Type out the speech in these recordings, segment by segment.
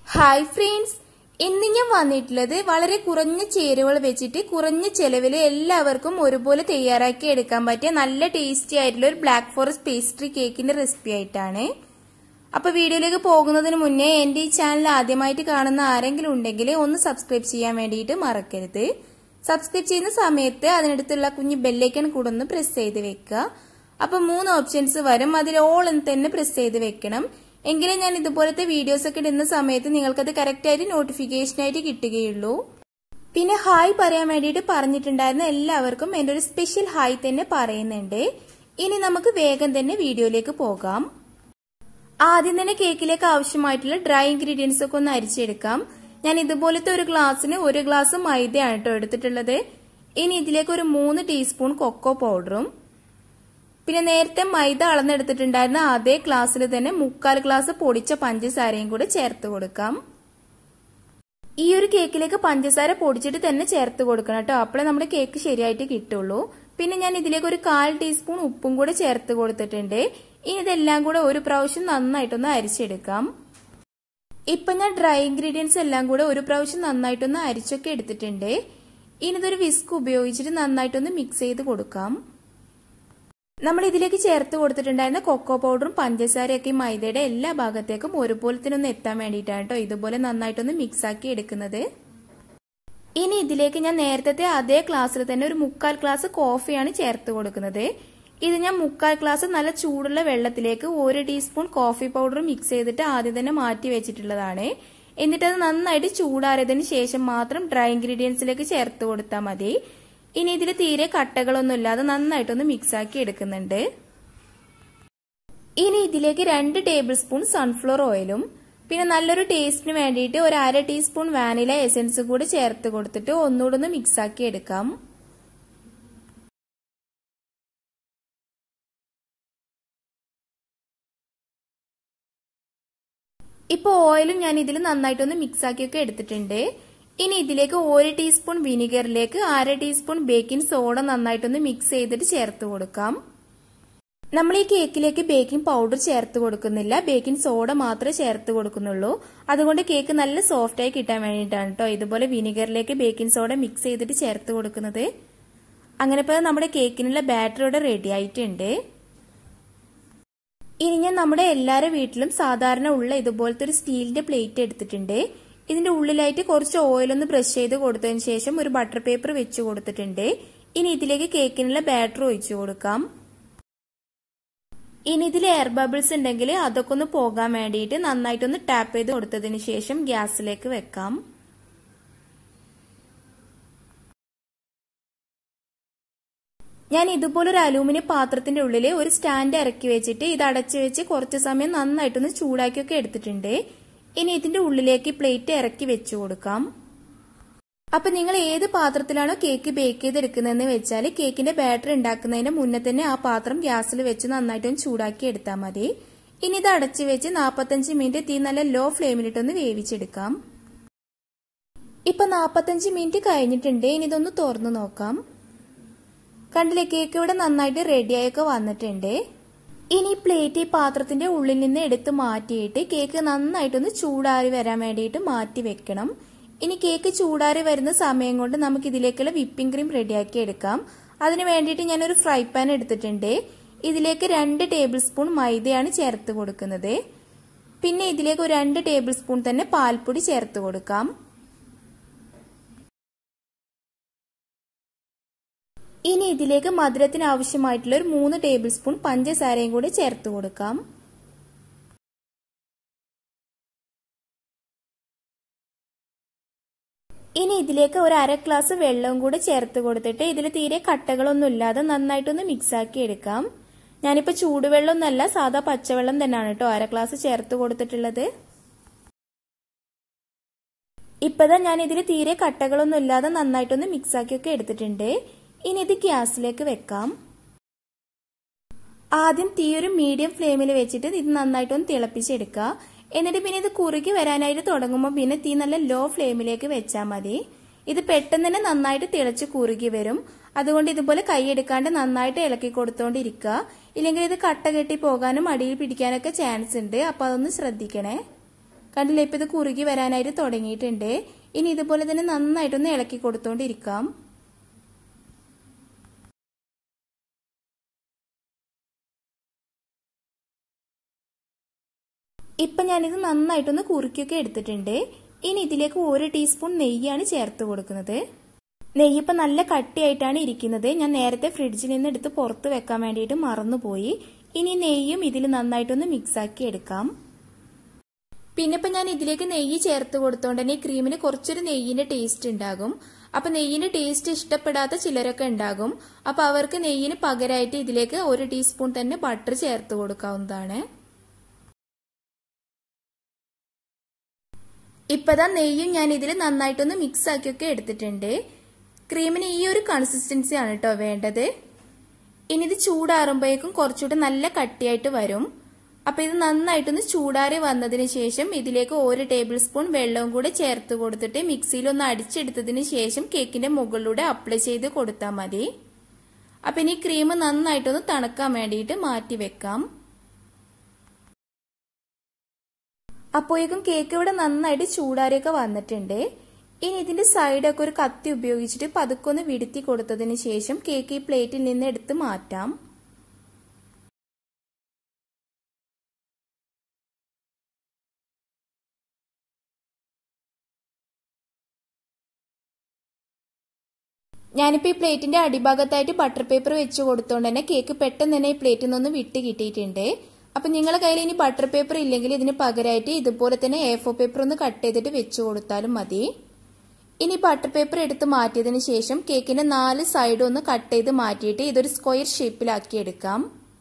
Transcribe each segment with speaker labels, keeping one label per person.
Speaker 1: hi friends ഇന്ന് ഞാൻ വന്നിട്ടുള്ളത് വളരെ കുറഞ്ഞ ചേരുവകൾ വെച്ചിട്ട് കുറഞ്ഞ ചെലവിൽ എല്ലാവർക്കും ഒരുപോലെ തയ്യാറാക്കി എടുക്കാൻ പറ്റിയ നല്ല ടേസ്റ്റി ആയിട്ടുള്ള ഒരു ബ്ലാക്ക് ഫോറസ്റ്റ് പേസ്ട്രി കേക്കിന്റെ റെസിപ്പി ആയിട്ടാണ് അപ്പൊ വീഡിയോയിലേക്ക് പോകുന്നതിന് മുന്നേ എന്റെ ഈ ചാനൽ ആദ്യമായിട്ട് കാണുന്ന ആരെങ്കിലും ഉണ്ടെങ്കിൽ ഒന്ന് സബ്സ്ക്രൈബ് ചെയ്യാൻ വേണ്ടിയിട്ട് മറക്കരുത് സബ്സ്ക്രൈബ് ചെയ്യുന്ന സമയത്ത് അതിനടുത്തുള്ള കുഞ്ഞു ബെല്ലൈക്കൺ കൂടെ ഒന്ന് പ്രസ് ചെയ്ത് വെക്കുക അപ്പൊ മൂന്ന് ഓപ്ഷൻസ് വരും അതിൽ ഓൾ എന്ന് തന്നെ പ്രസ് ചെയ്ത് വെക്കണം എങ്കിലേ ഞാൻ ഇതുപോലത്തെ വീഡിയോസ് ഒക്കെ ഇടുന്ന സമയത്ത് നിങ്ങൾക്കത് കറക്റ്റ് ആയിട്ട് നോട്ടിഫിക്കേഷൻ ആയിട്ട് കിട്ടുകയുള്ളൂ പിന്നെ ഹായ് പറയാൻ വേണ്ടിയിട്ട് പറഞ്ഞിട്ടുണ്ടായിരുന്ന എല്ലാവർക്കും എൻ്റെ ഒരു സ്പെഷ്യൽ ഹായ് തന്നെ പറയുന്നുണ്ട് ഇനി നമുക്ക് വേഗം തന്നെ വീഡിയോയിലേക്ക് പോകാം ആദ്യം തന്നെ കേക്കിലേക്ക് ആവശ്യമായിട്ടുള്ള ഡ്രൈ ഇൻഗ്രീഡിയൻസ് ഒക്കെ ഒന്ന് അരിച്ചെടുക്കാം ഞാൻ ഇതുപോലത്തെ ഒരു ഗ്ലാസ്സിന് ഒരു ഗ്ലാസ് മൈദയാണ് കേട്ടോ എടുത്തിട്ടുള്ളത് ഇനി ഇതിലേക്ക് ഒരു മൂന്ന് ടീസ്പൂൺ കൊക്കോ പൗഡറും പിന്നെ നേരത്തെ മൈദ അളന്നെടുത്തിട്ടുണ്ടായിരുന്ന അതേ ഗ്ലാസ്സിൽ തന്നെ മുക്കാൽ ഗ്ലാസ് പൊടിച്ച പഞ്ചസാരയും കൂടെ ചേർത്ത് കൊടുക്കാം ഈ ഒരു കേക്കിലേക്ക് പഞ്ചസാര പൊടിച്ചിട്ട് തന്നെ ചേർത്ത് കൊടുക്കണം കേട്ടോ അപ്പോഴേ നമ്മുടെ കേക്ക് ശരിയായിട്ട് കിട്ടുള്ളൂ പിന്നെ ഞാൻ ഇതിലേക്ക് ഒരു കാൽ ടീസ്പൂൺ ഉപ്പും കൂടെ ചേർത്ത് കൊടുത്തിട്ടുണ്ട് ഇനി ഇതെല്ലാം കൂടെ ഒരു പ്രാവശ്യം നന്നായിട്ടൊന്ന് അരിച്ചെടുക്കാം ഇപ്പൊ ഞാൻ ഡ്രൈ ഇൻഗ്രീഡിയൻസ് എല്ലാം കൂടെ ഒരു പ്രാവശ്യം നന്നായിട്ടൊന്ന് അരിച്ചൊക്കെ എടുത്തിട്ടുണ്ട് ഇനി ഇതൊരു വിസ്ക് ഉപയോഗിച്ചിട്ട് നന്നായിട്ടൊന്ന് മിക്സ് ചെയ്ത് കൊടുക്കാം നമ്മൾ ഇതിലേക്ക് ചേർത്ത് കൊടുത്തിട്ടുണ്ടായിരുന്ന കൊക്കോ പൗഡറും പഞ്ചസാരയൊക്കെ ഈ മൈദയുടെ എല്ലാ ഭാഗത്തേക്കും ഒരുപോലെ തന്നെ ഒന്ന് എത്താൻ വേണ്ടിയിട്ടാണ് കേട്ടോ ഇതുപോലെ നന്നായിട്ടൊന്ന് മിക്സ് ആക്കി എടുക്കുന്നത് ഇനി ഇതിലേക്ക് ഞാൻ നേരത്തെ അതേ ക്ലാസ്സിൽ തന്നെ ഒരു മുക്കാൽ ഗ്ലാസ് കോഫിയാണ് ചേർത്ത് കൊടുക്കുന്നത് ഇത് ഞാൻ മുക്കാൽ ഗ്ലാസ് നല്ല ചൂടുള്ള വെള്ളത്തിലേക്ക് ഒരു ടീസ്പൂൺ കോഫി പൗഡർ മിക്സ് ചെയ്തിട്ട് ആദ്യം തന്നെ മാറ്റി വെച്ചിട്ടുള്ളതാണ് എന്നിട്ട് അത് നന്നായിട്ട് ചൂടാറിയതിന് ശേഷം മാത്രം ഡ്രൈ ഇൻഗ്രീഡിയൻസിലേക്ക് ചേർത്ത് കൊടുത്താൽ മതി ഇനി ഇതിൽ തീരെ കട്ടകളൊന്നും ഇല്ലാതെ നന്നായിട്ടൊന്ന് മിക്സ് ആക്കി എടുക്കുന്നുണ്ട് ഇനി ഇതിലേക്ക് രണ്ട് ടേബിൾ സ്പൂൺ സൺഫ്ലവർ ഓയിലും പിന്നെ നല്ലൊരു ടേസ്റ്റിന് വേണ്ടിയിട്ട് ഒരു അര ടീസ്പൂൺ വാനില എസൻസ് കൂടി ചേർത്ത് കൊടുത്തിട്ട് ഒന്നുകൂടെ ഒന്ന് മിക്സ് ആക്കി എടുക്കാം ഇപ്പൊ ഓയിലും ഞാൻ ഇതിൽ നന്നായിട്ടൊന്ന് മിക്സ് ആക്കിയൊക്കെ എടുത്തിട്ടുണ്ട് ഇനി ഇതിലേക്ക് ഒരു ടീസ്പൂൺ വിനിഗറിലേക്ക് അര ടീസ്പൂൺ ബേക്കിംഗ് സോഡ നന്നായിട്ടൊന്ന് മിക്സ് ചെയ്തിട്ട് ചേർത്ത് കൊടുക്കാം നമ്മൾ ഈ കേക്കിലേക്ക് ബേക്കിംഗ് പൗഡർ ചേർത്ത് കൊടുക്കുന്നില്ല ബേക്കിംഗ് സോഡ മാത്രമേ ചേർത്ത് കൊടുക്കുന്നുള്ളൂ അതുകൊണ്ട് കേക്ക് നല്ല സോഫ്റ്റ് ആയി കിട്ടാൻ വേണ്ടിയിട്ടാണ് കേട്ടോ ഇതുപോലെ വിനിഗറിലേക്ക് ബേക്കിംഗ് സോഡ മിക്സ് ചെയ്തിട്ട് ചേർത്ത് കൊടുക്കുന്നത് അങ്ങനെ ഇപ്പോൾ നമ്മുടെ കേക്കിനുള്ള ബാറ്റർ ഇവിടെ റെഡി ആയിട്ടുണ്ട് ഇനി ഞാൻ നമ്മുടെ എല്ലാവരുടെ വീട്ടിലും സാധാരണ ഉള്ള ഇതുപോലത്തെ ഒരു സ്റ്റീലിന്റെ പ്ലേറ്റ് എടുത്തിട്ടുണ്ട് ഇതിന്റെ ഉള്ളിലായിട്ട് കുറച്ച് ഓയിലൊന്ന് ബ്രഷ് ചെയ്ത് കൊടുത്തതിന് ശേഷം ഒരു ബട്ടർ പേപ്പർ വെച്ച് കൊടുത്തിട്ടുണ്ട് ഇനി ഇതിലേക്ക് കേക്കിനുള്ള ബാറ്റർ ഒഴിച്ചു കൊടുക്കാം ഇനി ഇതിൽ എയർ ബബിൾസ് ഉണ്ടെങ്കിൽ അതൊക്കെ ഒന്ന് പോകാൻ വേണ്ടിയിട്ട് നന്നായിട്ടൊന്ന് ടാപ്പ് ചെയ്ത് കൊടുത്തതിന് ശേഷം ഗ്യാസിലേക്ക് വെക്കാം ഞാൻ ഇതുപോലൊരു അലൂമിനിയം പാത്രത്തിന്റെ ഉള്ളിൽ ഒരു സ്റ്റാൻഡ് ഇറക്കി വെച്ചിട്ട് ഇത് അടച്ചു വെച്ച് കുറച്ച് സമയം നന്നായിട്ടൊന്ന് ചൂടാക്കിയൊക്കെ എടുത്തിട്ടുണ്ട് ഇനി ഇതിന്റെ ഉള്ളിലേക്ക് പ്ലേറ്റ് ഇറക്കി വെച്ചു കൊടുക്കാം അപ്പൊ നിങ്ങൾ ഏത് പാത്രത്തിലാണോ കേക്ക് ബേക്ക് ചെയ്തെടുക്കുന്നതെന്ന് വെച്ചാൽ കേക്കിന്റെ ബാറ്റർ ഉണ്ടാക്കുന്നതിന് മുന്നേ തന്നെ ആ പാത്രം ഗ്യാസിൽ വെച്ച് നന്നായിട്ടൊന്ന് ചൂടാക്കി എടുത്താൽ മതി ഇനി ഇത് അടച്ചു വെച്ച് നാൽപ്പത്തഞ്ച് മിനിറ്റ് തീ നല്ല ലോ ഫ്ലെയിമിലിട്ടൊന്ന് വേവിച്ചെടുക്കാം ഇപ്പൊ നാൽപ്പത്തഞ്ച് മിനിറ്റ് കഴിഞ്ഞിട്ടുണ്ട് ഇനി ഇതൊന്ന് തുറന്നു നോക്കാം കണ്ടില്ലേ കേക്ക് ഇവിടെ നന്നായിട്ട് റെഡിയായൊക്കെ വന്നിട്ടുണ്ട് ഇനി പ്ലേറ്റ് ഈ പാത്രത്തിന്റെ ഉള്ളിൽ നിന്ന് എടുത്ത് മാറ്റിയിട്ട് കേക്ക് നന്നായിട്ടൊന്ന് ചൂടാറി വരാൻ വേണ്ടിയിട്ട് മാറ്റി വെക്കണം ഇനി കേക്ക് ചൂടാറി വരുന്ന സമയം കൊണ്ട് നമുക്ക് ഇതിലേക്കുള്ള വിപ്പിംഗ് ക്രീം റെഡിയാക്കി എടുക്കാം അതിന് വേണ്ടിയിട്ട് ഞാനൊരു ഫ്രൈ പാൻ എടുത്തിട്ടുണ്ട് ഇതിലേക്ക് രണ്ട് ടേബിൾ സ്പൂൺ മൈദയാണ് ചേർത്ത് കൊടുക്കുന്നത് പിന്നെ ഇതിലേക്ക് ഒരു രണ്ട് ടേബിൾ സ്പൂൺ തന്നെ പാൽപ്പൊടി ചേർത്ത് കൊടുക്കാം ഇനി ഇതിലേക്ക് മധുരത്തിന് ആവശ്യമായിട്ടുള്ള ഒരു മൂന്ന് ടേബിൾ സ്പൂൺ പഞ്ചസാരയും കൂടി ചേർത്ത് കൊടുക്കാം ഇനി ഇതിലേക്ക് ഒരു അര ഗ്ലാസ് വെള്ളവും കൂടി ചേർത്ത് കൊടുത്തിട്ട് ഇതിൽ തീരെ കട്ടകളൊന്നും ഇല്ലാതെ നന്നായിട്ടൊന്ന് മിക്സ് ആക്കി എടുക്കാം ഞാനിപ്പോൾ ചൂടുവെള്ളമൊന്നല്ല സാധാ പച്ചവെള്ളം തന്നെയാണ് കേട്ടോ അര ഗ്ലാസ് ചേർത്ത് കൊടുത്തിട്ടുള്ളത് ഇപ്പതാ ഞാൻ ഇതിൽ തീരെ കട്ടകളൊന്നും ഇല്ലാതെ നന്നായിട്ടൊന്ന് മിക്സ് ആക്കിയൊക്കെ എടുത്തിട്ടുണ്ട് ഇനി ഇത് ഗ്യാസിലേക്ക് വെക്കാം ആദ്യം തീ ഒരു മീഡിയം ഫ്ലെയിമിൽ വെച്ചിട്ട് ഇത് നന്നായിട്ടൊന്ന് തിളപ്പിച്ചെടുക്കുക എന്നിട്ട് പിന്നെ ഇത് കുറുകി വരാനായിട്ട് തുടങ്ങുമ്പോൾ പിന്നെ തീ നല്ല ലോ ഫ്ലെയിമിലേക്ക് വെച്ചാൽ മതി ഇത് പെട്ടെന്ന് തന്നെ നന്നായിട്ട് തിളച്ച് കുറുകി വരും അതുകൊണ്ട് ഇതുപോലെ കൈയെടുക്കാണ്ട് നന്നായിട്ട് ഇളക്കി കൊടുത്തോണ്ടിരിക്കുക ഇല്ലെങ്കിൽ ഇത് കട്ട കെട്ടി പോകാനും അടിയിൽ പിടിക്കാനൊക്കെ ചാൻസ് ഉണ്ട് അപ്പൊ അതൊന്ന് ശ്രദ്ധിക്കണേ കണ്ടില്ലേ ഇപ്പം ഇത് കുറുകി വരാനായിട്ട് തുടങ്ങിയിട്ടുണ്ട് ഇനി ഇതുപോലെ തന്നെ നന്നായിട്ടൊന്ന് ഇളക്കി കൊടുത്തോണ്ടിരിക്കാം ഇപ്പം ഞാനിത് നന്നായിട്ടൊന്ന് കുറുക്കിയൊക്കെ എടുത്തിട്ടുണ്ട് ഇനി ഇതിലേക്ക് ഒരു ടീസ്പൂൺ നെയ്യാണ് ചേർത്ത് കൊടുക്കുന്നത് നെയ്യ് ഇപ്പം നല്ല കട്ടിയായിട്ടാണ് ഇരിക്കുന്നത് ഞാൻ നേരത്തെ ഫ്രിഡ്ജിൽ നിന്ന് എടുത്ത് പുറത്ത് വെക്കാൻ വേണ്ടിയിട്ട് മറന്നുപോയി ഇനി നെയ്യും ഇതിൽ നന്നായിട്ടൊന്ന് മിക്സ് ആക്കി എടുക്കാം പിന്നെ ഇപ്പം ഞാൻ ഇതിലേക്ക് നെയ്യ് ചേർത്ത് കൊടുത്തോണ്ട് തന്നെ ക്രീമിന് കുറച്ചൊരു നെയ്യിന്റെ ടേസ്റ്റ് ഉണ്ടാകും അപ്പൊ നെയ്യിന്റെ ടേസ്റ്റ് ഇഷ്ടപ്പെടാത്ത ചിലരൊക്കെ ഉണ്ടാകും അപ്പൊ അവർക്ക് നെയ്യിന് പകരമായിട്ട് ഇതിലേക്ക് ഒരു ടീസ്പൂൺ തന്നെ ബട്ടർ ചേർത്ത് കൊടുക്കാവുന്നതാണ് ഇപ്പതാ നെയ്യും ഞാൻ ഇതിൽ നന്നായിട്ടൊന്ന് മിക്സ് ആക്കിയൊക്കെ എടുത്തിട്ടുണ്ട് ക്രീമിന് ഈ ഒരു കൺസിസ്റ്റൻസി ആണ് കേട്ടോ വേണ്ടത് ഇനി ഇത് ചൂടാറുമ്പോഴേക്കും കുറച്ചുകൂടെ നല്ല കട്ടിയായിട്ട് വരും അപ്പൊ ഇത് നന്നായിട്ടൊന്ന് ചൂടാറി വന്നതിന് ശേഷം ഇതിലേക്ക് ഒരു ടേബിൾ സ്പൂൺ വെള്ളവും കൂടെ ചേർത്ത് കൊടുത്തിട്ട് മിക്സിയിൽ ഒന്ന് അടിച്ചെടുത്തതിന് ശേഷം കേക്കിന്റെ മുകളിലൂടെ അപ്ലൈ ചെയ്ത് കൊടുത്താൽ മതി അപ്പൊ ഇനി ക്രീം നന്നായിട്ടൊന്ന് തണുക്കാൻ വേണ്ടിയിട്ട് മാറ്റി വെക്കാം അപ്പോഴേക്കും കേക്ക് ഇവിടെ നന്നായിട്ട് ചൂടാറിയൊക്കെ വന്നിട്ടുണ്ട് ഇനി ഇതിന്റെ സൈഡൊക്കെ ഒരു കത്തി ഉപയോഗിച്ചിട്ട് പതുക്കൊന്ന് വിടുത്തി കൊടുത്തതിന് ശേഷം കേക്ക് ഈ പ്ലേറ്റിൽ നിന്ന് എടുത്ത് മാറ്റാം ഞാനിപ്പോൾ ഈ പ്ലേറ്റിന്റെ അടിഭാഗത്തായിട്ട് ബട്ടർ പേപ്പർ വെച്ച് കൊടുത്തോണ്ട് തന്നെ കേക്ക് പെട്ടെന്ന് തന്നെ ഈ പ്ലേറ്റിൽ നിന്നൊന്ന് വിട്ട് കിട്ടിയിട്ടുണ്ട് അപ്പൊ നിങ്ങളുടെ കയ്യിൽ ഇനി ബട്ടർ പേപ്പർ ഇല്ലെങ്കിൽ ഇതിന് പകരമായിട്ട് ഇതുപോലെ തന്നെ എ ഫോർ പേപ്പർ ഒന്ന് കട്ട് ചെയ്തിട്ട് വെച്ച് കൊടുത്താലും മതി ഇനി ബട്ടർ പേപ്പർ എടുത്ത് മാറ്റിയതിന് ശേഷം കേക്കിന്റെ നാല് സൈഡും ഒന്ന് കട്ട് ചെയ്ത് മാറ്റിയിട്ട് ഇതൊരു സ്ക്വയർ ഷേപ്പിലാക്കി എടുക്കാം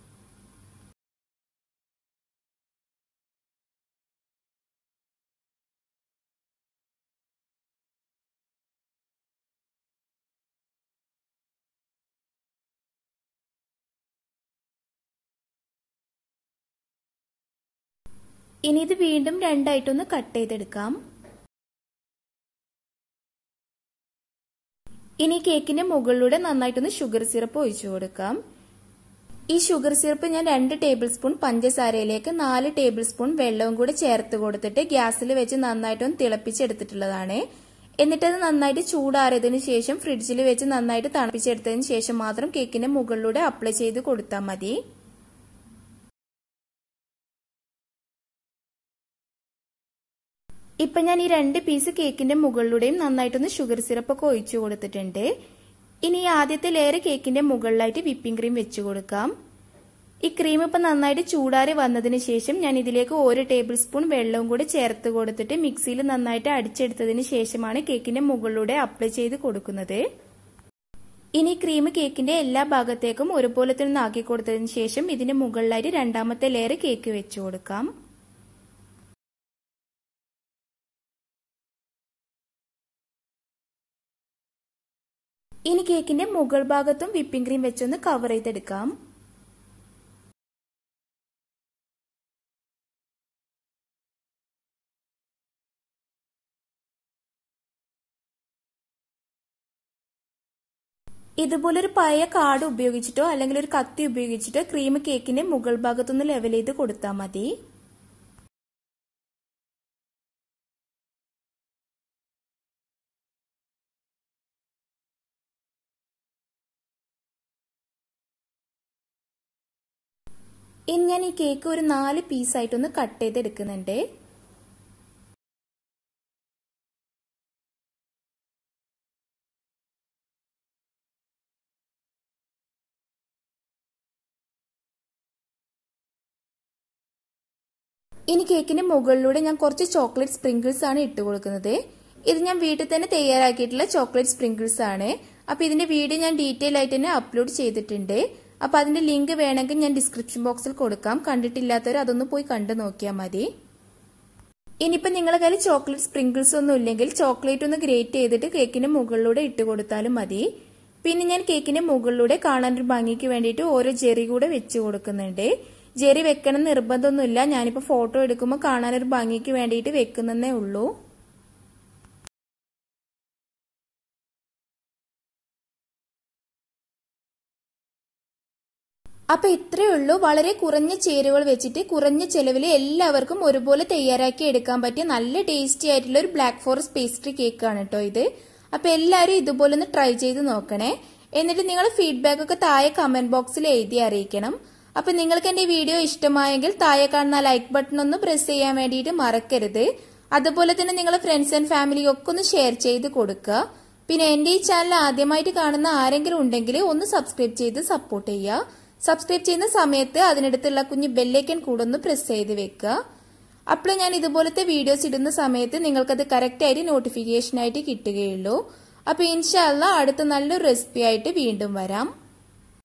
Speaker 1: ഇനി ഇത് വീണ്ടും രണ്ടായിട്ടൊന്ന് കട്ട് ചെയ്തെടുക്കാം ഇനി കേക്കിന്റെ മുകളിലൂടെ നന്നായിട്ടൊന്ന് ഷുഗർ സിറപ്പ് ഒഴിച്ചു കൊടുക്കാം ഈ ഷുഗർ സിറപ്പ് ഞാൻ രണ്ട് ടേബിൾ സ്പൂൺ പഞ്ചസാരയിലേക്ക് നാല് ടേബിൾ സ്പൂൺ വെള്ളവും കൂടെ ചേർത്ത് കൊടുത്തിട്ട് ഗ്യാസിൽ വെച്ച് നന്നായിട്ടൊന്ന് തിളപ്പിച്ചെടുത്തിട്ടുള്ളതാണ് എന്നിട്ടത് നന്നായിട്ട് ചൂടാറിയതിനു ശേഷം ഫ്രിഡ്ജിൽ വെച്ച് നന്നായിട്ട് തണുപ്പിച്ചെടുത്തതിന് ശേഷം മാത്രം കേക്കിന്റെ മുകളിലൂടെ അപ്ലൈ ചെയ്ത് കൊടുത്താൽ മതി ഇപ്പൊ ഞാൻ ഈ രണ്ട് പീസ് കേക്കിന്റെ മുകളിലൂടെയും നന്നായിട്ടൊന്ന് ഷുഗർ സിറപ്പ് ഒക്കെ ഒഴിച്ചു കൊടുത്തിട്ടുണ്ട് ഇനി ഈ ആദ്യത്തെ ലെയർ കേക്കിന്റെ മുകളിലായിട്ട് വിപ്പിംഗ് ക്രീം വെച്ചു കൊടുക്കാം ഈ ക്രീം ഇപ്പൊ നന്നായിട്ട് ചൂടാറി വന്നതിന് ശേഷം ഞാൻ ഇതിലേക്ക് ഒരു ടേബിൾ സ്പൂൺ വെള്ളവും കൂടി ചേർത്ത് കൊടുത്തിട്ട് മിക്സിയിൽ നന്നായിട്ട് അടിച്ചെടുത്തതിന് ശേഷമാണ് കേക്കിന്റെ മുകളിലൂടെ അപ്ലൈ ചെയ്ത് കൊടുക്കുന്നത് ഇനി ക്രീം കേക്കിന്റെ എല്ലാ ഭാഗത്തേക്കും ഒരുപോലെ തന്നെ ആക്കി കൊടുത്തതിന് ശേഷം ഇതിന്റെ മുകളിലായിട്ട് രണ്ടാമത്തെ ലെയർ കേക്ക് വെച്ചു കൊടുക്കാം ഇനി കേക്കിന്റെ മുകൾ ഭാഗത്തും വിപ്പിംഗ് ക്രീം വെച്ചൊന്ന് കവർ ചെയ്തെടുക്കാം ഇതുപോലൊരു പഴയ കാർഡ് ഉപയോഗിച്ചിട്ടോ അല്ലെങ്കിൽ ഒരു കത്തി ഉപയോഗിച്ചിട്ടോ ക്രീം കേക്കിന്റെ മുകൾ ഭാഗത്തൊന്ന് ലെവൽ ചെയ്ത് കൊടുത്താൽ മതി ഇനി ഞാൻ ഈ കേക്ക് ഒരു നാല് പീസായിട്ടൊന്ന് കട്ട് ചെയ്തെടുക്കുന്നുണ്ട് ഇനി കേക്കിന്റെ മുകളിലൂടെ ഞാൻ കുറച്ച് ചോക്ലേറ്റ് സ്പ്രിങ്കിൾസ് ആണ് ഇട്ട് കൊടുക്കുന്നത് ഇത് ഞാൻ വീട്ടിൽ തന്നെ തയ്യാറാക്കിയിട്ടുള്ള ചോക്ലേറ്റ് സ്പ്രിങ്കിൾസ് ആണ് അപ്പൊ ഇതിന്റെ വീഡിയോ ഞാൻ ഡീറ്റെയിൽ ആയിട്ട് തന്നെ അപ്ലോഡ് ചെയ്തിട്ടുണ്ട് അപ്പൊ അതിന്റെ ലിങ്ക് വേണമെങ്കിൽ ഞാൻ ഡിസ്ക്രിപ്ഷൻ ബോക്സിൽ കൊടുക്കാം കണ്ടിട്ടില്ലാത്തവർ അതൊന്ന് പോയി കണ്ടു നോക്കിയാൽ മതി ഇനിയിപ്പോ നിങ്ങളുടെ കയ്യിൽ ചോക്ലേറ്റ് സ്പ്രിങ്കിൾസ് ഒന്നും ഇല്ലെങ്കിൽ ചോക്ലേറ്റ് ഒന്ന് ഗ്രേറ്റ് ചെയ്തിട്ട് കേക്കിന്റെ മുകളിലൂടെ ഇട്ട് കൊടുത്താലും മതി പിന്നെ ഞാൻ കേക്കിന്റെ മുകളിലൂടെ കാണാൻ ഒരു ഭംഗിക്ക് വേണ്ടിയിട്ട് ഓരോ ജെറി കൂടെ വെച്ച് കൊടുക്കുന്നുണ്ട് ജെറി വെക്കണം നിർബന്ധമൊന്നുമില്ല ഞാനിപ്പോ ഫോട്ടോ എടുക്കുമ്പോൾ കാണാനൊരു ഭംഗിക്ക് വേണ്ടിയിട്ട് വെക്കുന്നതേ ഉള്ളൂ അപ്പൊ ഇത്രയേ ഉള്ളൂ വളരെ കുറഞ്ഞ ചേരുവകൾ വെച്ചിട്ട് കുറഞ്ഞ ചെലവിൽ എല്ലാവർക്കും ഒരുപോലെ തയ്യാറാക്കി എടുക്കാൻ പറ്റിയ നല്ല ടേസ്റ്റി ആയിട്ടുള്ള ഒരു ബ്ലാക്ക് ഫോറസ്റ്റ് പേസ്ട്രി കേക്ക് ആണ് കേട്ടോ ഇത് അപ്പൊ എല്ലാവരും ഇതുപോലെ ഒന്ന് ട്രൈ ചെയ്ത് നോക്കണേ എന്നിട്ട് നിങ്ങൾ ഫീഡ്ബാക്ക് ഒക്കെ താഴെ കമന്റ് ബോക്സിൽ എഴുതി അറിയിക്കണം അപ്പൊ നിങ്ങൾക്ക് എന്റെ വീഡിയോ ഇഷ്ടമായെങ്കിൽ താഴെ കാണുന്ന ലൈക്ക് ബട്ടൺ ഒന്ന് പ്രസ് ചെയ്യാൻ വേണ്ടിയിട്ട് മറക്കരുത് അതുപോലെ തന്നെ നിങ്ങളെ ഫ്രണ്ട്സ് ആൻഡ് ഫാമിലി ഒക്കെ ഒന്ന് ഷെയർ ചെയ്ത് കൊടുക്കുക പിന്നെ എന്റെ ഈ ചാനൽ ആദ്യമായിട്ട് കാണുന്ന ആരെങ്കിലും ഉണ്ടെങ്കിൽ ഒന്ന് സബ്സ്ക്രൈബ് ചെയ്ത് സപ്പോർട്ട് ചെയ്യുക സബ്സ്ക്രൈബ് ചെയ്യുന്ന സമയത്ത് അതിനടുത്തുള്ള കുഞ്ഞ് ബെല്ലൈക്കൻ കൂടെ ഒന്ന് പ്രസ് ചെയ്ത് വെക്കുക അപ്പോൾ ഞാൻ ഇതുപോലത്തെ വീഡിയോസ് ഇടുന്ന സമയത്ത് നിങ്ങൾക്കത് കറക്റ്റ് ആയിട്ട് നോട്ടിഫിക്കേഷൻ ആയിട്ട് കിട്ടുകയുള്ളൂ അപ്പൊ ഇൻഷാല്ല അടുത്ത നല്ലൊരു റെസിപ്പി ആയിട്ട് വീണ്ടും വരാം